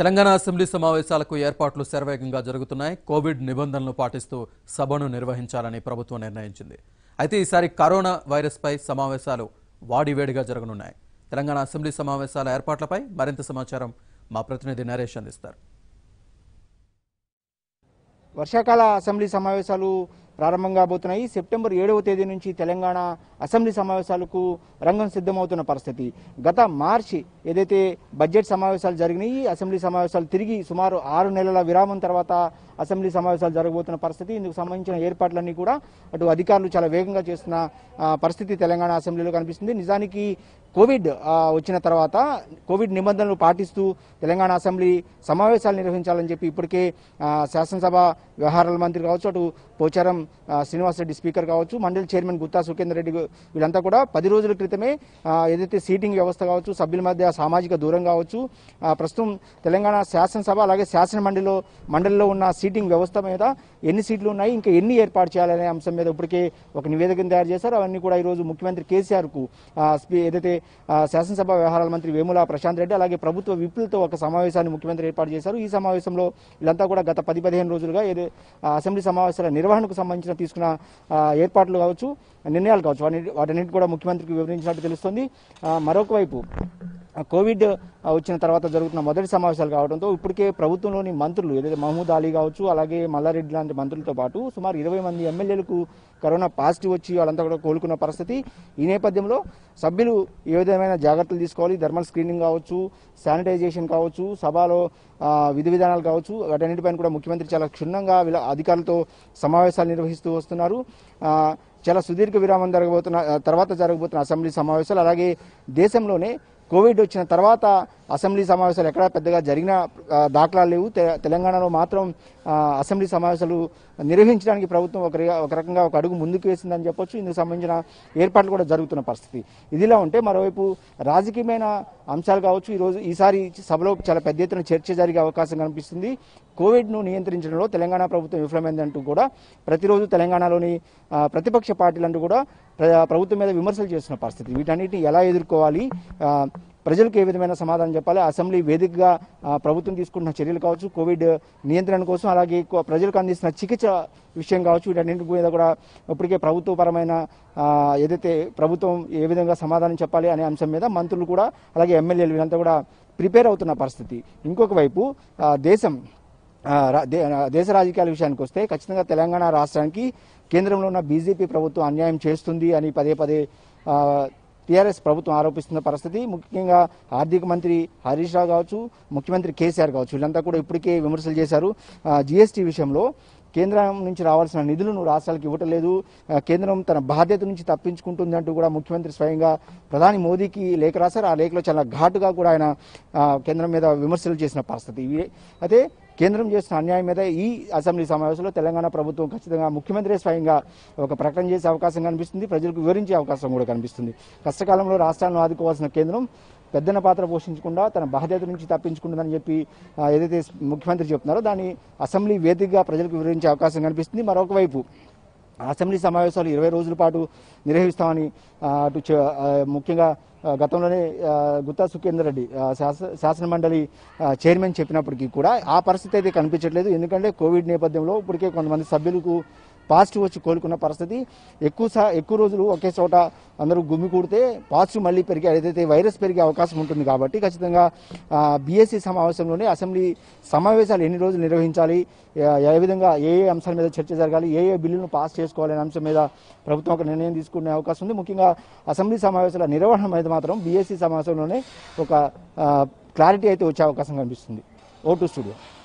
Telangana assembly సమావేశాలకు ఏర్పాట్లు శరవేగంగా జరుగుతున్నాయి కోవిడ్ నిబంధనలు పాటిస్తూ సభను నిర్వహించాలని ప్రభుత్వం నిర్ణయించింది అయితే ఈసారి కరోనా వైరస్పై సమావేశాలు వాడివేడిగా జరగనున్నాయి తెలంగాణ అసెంబ్లీ సమావేశాల ఏర్పాట్లపై మరింత సమాచారం మా ప్రతినిధి నరేష్ అందిస్తారు వర్షాకాల అసెంబ్లీ సమావేశాలు ప్రారంభం కాబోతున్నాయి సెప్టెంబర్ ఏడవ తేదీ నుంచి తెలంగాణ అసెంబ్లీ సమావేశాలకు రంగం సిద్ధమవుతున్న పరిస్థితి గత మార్చి ఏదైతే బడ్జెట్ సమావేశాలు జరిగినాయి అసెంబ్లీ సమావేశాలు తిరిగి సుమారు ఆరు నెలల విరామం తర్వాత అసెంబ్లీ సమావేశాలు జరగబోతున్న పరిస్థితి ఇందుకు సంబంధించిన ఏర్పాట్లన్నీ కూడా అటు అధికారులు చాలా వేగంగా చేస్తున్న ఆ, పరిస్థితి తెలంగాణ అసెంబ్లీలో కనిపిస్తుంది నిజానికి కోవిడ్ ఆ, వచ్చిన తర్వాత కోవిడ్ నిబంధనలు పాటిస్తూ తెలంగాణ అసెంబ్లీ సమావేశాలు నిర్వహించాలని చెప్పి ఇప్పటికే ఆ, శాసనసభ వ్యవహారాల మంత్రి కావచ్చు అటు పోచారం ఆ, శ్రీనివాసరెడ్డి స్పీకర్ కావచ్చు మండలి చైర్మన్ గుత్తా సుఖేందర్ రెడ్డి వీళ్ళంతా కూడా పది రోజుల క్రితమే ఆ, ఏదైతే సీటింగ్ వ్యవస్థ కావచ్చు సభ్యుల మధ్య సామాజిక దూరం కావచ్చు ఆ, ప్రస్తుతం తెలంగాణ శాసనసభ అలాగే శాసన మండలిలో మండలిలో ఉన్న సీటింగ్ వ్యవస్థ మీద ఎన్ని సీట్లు ఉన్నాయి ఇంకా ఎన్ని ఏర్పాటు చేయాలనే అంశం మీద ఇప్పటికే ఒక నివేదికను తయారు చేశారు అవన్నీ కూడా ఈరోజు ముఖ్యమంత్రి కేసీఆర్ కు ఆ, స్పీ- ఏదైతే ఆ, శాసనసభ వ్యవహారాల మంత్రి వేముల ప్రశాంత్ రెడ్డి అలాగే ప్రభుత్వ విప్పులతో ఒక సమావేశాన్ని ముఖ్యమంత్రి ఏర్పాటు చేశారు ఈ సమావేశంలో వీళ్ళంతా కూడా గత పది పదిహేను రోజులుగా ఏదో ఆ, అసెంబ్లీ సమావేశాల నిర్వహణకు సంబంధించిన తీసుకున్న ఆ, ఏర్పాట్లు కావచ్చు నిర్ణయాలు కావచ్చు వాటి వాటన్నిటి కూడా ముఖ్యమంత్రికి వివరించినట్టు తెలుస్తుంది ఆ, మరొక వైపు ఆ, కోవిడ్ ఆ, వచ్చిన తర్వాత జరుగుతున్న మొదటి సమావేశాలు కావడంతో ఇప్పటికే ప్రభుత్వంలోని మంత్రులు ఏదైతే మహమూద్ అలీ కావచ్చు అలాగే మల్లారెడ్డి లాంటి మంత్రులతో పాటు సుమారు ఇరవై మంది ఎమ్మెల్యేలకు కరోనా పాజిటివ్ వచ్చి వాళ్ళంతా కూడా కోలుకున్న పరిస్థితి ఈ నేపథ్యంలో సభ్యులు ఏ విధమైన జాగ్రత్తలు తీసుకోవాలి థర్మల్ స్క్రీనింగ్ కావచ్చు శానిటైజేషన్ కావచ్చు సభలో ఆ, విధి విధానాలు కావచ్చు వాటన్నిటిపైన కూడా ముఖ్యమంత్రి చాలా క్షుణ్ణంగా వీళ్ళ అధికారులతో సమావేశాలు నిర్వహిస్తూ వస్తున్నారు ఆ, చాలా సుదీర్ఘ విరామం జరగబోతున్న ఆ, తర్వాత జరగబోతున్న అసెంబ్లీ సమావేశాలు అలాగే దేశంలోనే కోవిడ్ వచ్చిన తర్వాత అసెంబ్లీ సమావేశాలు ఎక్కడా పెద్దగా జరిగిన ఆ, దాఖలాలు లేవు తె- తెలంగాణలో మాత్రం ఆ, అసెంబ్లీ సమావేశాలు నిర్వహించడానికి ప్రభుత్వం ఒక రి- ఒక రకంగా ఒక అడుగు ముందుకు వేసిందని చెప్పొచ్చు ఇందుకు సంబంధించిన ఏర్పాట్లు కూడా జరుగుతున్న పరిస్థితి ఇదిలా ఉంటే మరోవైపు రాజకీయమైన అంశాలు కావచ్చు ఈరోజు ఈసారి సభలో చాలా పెద్ద ఎత్తున చర్చ జరిగే అవకాశం కనిపిస్తుంది కోవిడ్ను నియంత్రించడంలో తెలంగాణ ప్రభుత్వం విఫలమైందంటూ కూడా ప్రతిరోజు తెలంగాణలోని ఆ, ప్రతిపక్ష పార్టీలంటూ కూడా ప్ర- ప్రభుత్వం మీద విమర్శలు చేస్తున్న పరిస్థితి వీటన్నిటిని ఎలా ఎదుర్కోవాలి ఆ, ప్రజలకు ఏ విధమైన సమాధానం చెప్పాలి అసెంబ్లీ వేదికగా ఆ, ప్రభుత్వం తీసుకుంటున్న చర్యలు కావచ్చు కోవిడ్ నియంత్రణ కోసం అలాగే ఎక్కువ ప్రజలకు అందిస్తున్న చికిత్స విషయం కావచ్చు వీటన్నింటి మీద కూడా ఇప్పటికే ప్రభుత్వపరమైన ఆ, ఏదైతే ప్రభుత్వం ఏ విధంగా సమాధానం చెప్పాలి అనే అంశం మీద మంత్రులు కూడా అలాగే ఎమ్మెల్యేలు వీళ్ళంతా కూడా ప్రిపేర్ అవుతున్న పరిస్థితి ఇంకొక వైపు ఆ, దేశం ఆ, రా- దే- ఆ, దేశ రాజకీయాల విషయానికి వస్తే ఖచ్చితంగా తెలంగాణ రాష్ట్రానికి కేంద్రంలో ఉన్న బీజేపీ ప్రభుత్వం అన్యాయం చేస్తుంది అని పదే పదే ఆ, టీఆర్ఎస్ ప్రభుత్వం ఆరోపిస్తున్న పరిస్థితి ముఖ్యంగా ఆర్థిక మంత్రి హరీష్ రావు కావచ్చు ముఖ్యమంత్రి కేసీఆర్ కావచ్చు వీళ్ళంతా కూడా ఇప్పటికే విమర్శలు చేశారు జీఎస్టీ విషయంలో కేంద్రం నుంచి రావాల్సిన నిధులను రాష్ట్రాలకు ఇవ్వటలేదు ఆ, కేంద్రం తన బాధ్యత నుంచి తప్పించుకుంటుంది అంటూ కూడా ముఖ్యమంత్రి స్వయంగా ప్రధాని మోదీకి లేఖ రాశారు ఆ లేఖలో చాలా ఘాటుగా కూడా ఆయన ఆ, కేంద్రం మీద విమర్శలు చేసిన పరిస్థితి ఇవి- అయితే కేంద్రం చేసిన అన్యాయం మీద ఈ అసెంబ్లీ సమావేశంలో తెలంగాణ ప్రభుత్వం ఖచ్చితంగా ముఖ్యమంత్రి స్వయంగా ఒక ప్రకటన చేసే అవకాశం కనిపిస్తుంది ప్రజలకు వివరించే అవకాశం కూడా కనిపిస్తుంది కష్టకాలంలో రాష్ట్రాలను ఆదుకోవాల్సిన కేంద్రం పెద్దన పాత్ర పోషించకుండా తన బాధ్యత నుంచి తప్పించుకుంటుందని చెప్పి ఆ, ఏదైతే ముఖ్యమంత్రి చెప్తున్నారో దాన్ని అసెంబ్లీ వేదికగా ప్రజలకు వివరించే అవకాశం కనిపిస్తుంది మరొక వైపు అసెంబ్లీ సమావేశాలు ఇరవై రోజుల పాటు నిర్వహిస్తామని ఆ, అటు చ- ఆ, ముఖ్యంగా ఆ, గతంలోనే ఆ, గుత్తా సుఖేందర్ రెడ్డి ఆ, శాస శాసన మండలి ఆ, చైర్మన్ చెప్పినప్పటికీ కూడా ఆ పరిస్థితి అయితే కనిపించట్లేదు ఎందుకంటే కోవిడ్ నేపథ్యంలో ఇప్పటికే కొంతమంది సభ్యులకు పాజిటివ్ వచ్చి కోలుకున్న పరిస్థితి ఎక్కువ సా ఎక్కువ రోజులు ఒకే చోట అందరూ గుమ్మి కూడితే పాజిటివ్ మళ్ళీ పెరిగే ఏదైతే వైరస్ పెరిగే అవకాశం ఉంటుంది కాబట్టి ఖచ్చితంగా బీఎస్సీ సమావేశంలోనే అసెంబ్లీ సమావేశాలు ఎన్ని రోజులు నిర్వహించాలి ఏ- ఏ విధంగా ఏ ఏ అంశాల మీద చర్చ జరగాలి ఏ ఏ బిల్లులను పాస్ చేసుకోవాలనే అంశం మీద ప్రభుత్వం ఒక నిర్ణయం తీసుకునే అవకాశం ఉంది ముఖ్యంగా అసెంబ్లీ సమావేశాల నిర్వహణ మీద మాత్రం బీఎస్సీ సమావేశంలోనే ఒక క్లారిటీ అయితే వచ్చే అవకాశం కనిపిస్తుంది ఓ టు స్టూడియో